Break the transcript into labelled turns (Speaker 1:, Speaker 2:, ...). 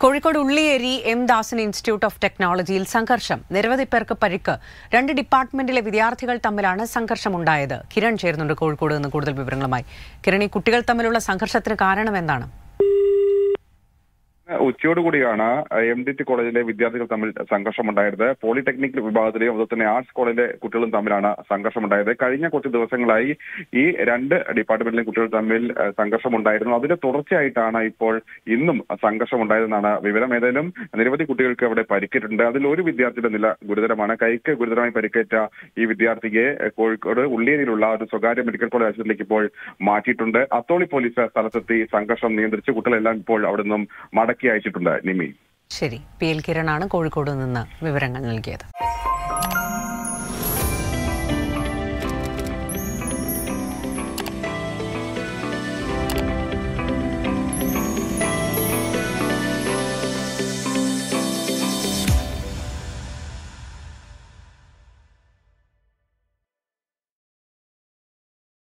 Speaker 1: Kozhikode Ulliyeri M Dasan institute of ടെക്നോളജിയിൽ സംഘർഷം നിരവധി പേർക്ക് പരിക്ക് രണ്ട് ഡിപ്പാർട്ട്മെന്റിലെ വിദ്യാർത്ഥികൾ തമ്മിലാണ് സംഘർഷമുണ്ടായത് കിരൺ ചേരുന്നുണ്ട് കോഴിക്കോട് നിന്ന് കൂടുതൽ വിവരങ്ങളുമായി കിരൺ ഈ കുട്ടികൾ തമ്മിലുള്ള സംഘർഷത്തിന് കാരണം എന്താണ്
Speaker 2: ഉച്ചയോടുകൂടിയാണ് എം ഡി ടി കോളേജിലെ വിദ്യാർത്ഥികൾ തമ്മിൽ സംഘർഷമുണ്ടായത് പോളിടെക്നിക് വിഭാഗത്തിലെയും അതുപോലെ തന്നെ ആർട്സ് കോളേജിലെ കുട്ടികളും തമ്മിലാണ് സംഘർഷമുണ്ടായത് കഴിഞ്ഞ കുറച്ച് ദിവസങ്ങളായി ഈ രണ്ട് ഡിപ്പാർട്ട്മെന്റിലെ കുട്ടികൾ തമ്മിൽ ഏഹ്, സംഘർഷമുണ്ടായിരുന്നു അതിന്റെ തുടർച്ചയായിട്ടാണ് ഇപ്പോൾ ഇന്നും സംഘർഷമുണ്ടായതെന്നാണ് വിവരം ഏതായാലും നിരവധി കുട്ടികൾക്ക് അവിടെ പരിക്കേറ്റിട്ടുണ്ട് അതിൽ ഒരു വിദ്യാർത്ഥിയുടെ നില ഗുരുതരമാണ് കൈക്ക് ഗുരുതരമായി പരിക്കേറ്റ ഈ വിദ്യാർത്ഥിയെ ഏഹ്, കോഴിക്കോട് ഉള്ളിയേരിയിലുള്ള ഒരു സ്വകാര്യ മെഡിക്കൽ കോളേജ് ആശുപത്രിയിലേക്ക് ഇപ്പോൾ മാറ്റിയിട്ടുണ്ട് അത്തോളി പോലീസ് സ്ഥലത്തെത്തി സംഘർഷം നിയന്ത്രിച്ച് കുട്ടികളെല്ലാം ഇപ്പോൾ അവിടെ നിന്നും മടക്കി അയച്ചിട്ടുണ്ട് നിമി
Speaker 1: ശരി പി എൽ കിരണാണ് കോഴിക്കോട് നിന്ന് വിവരങ്ങൾ നൽകിയത്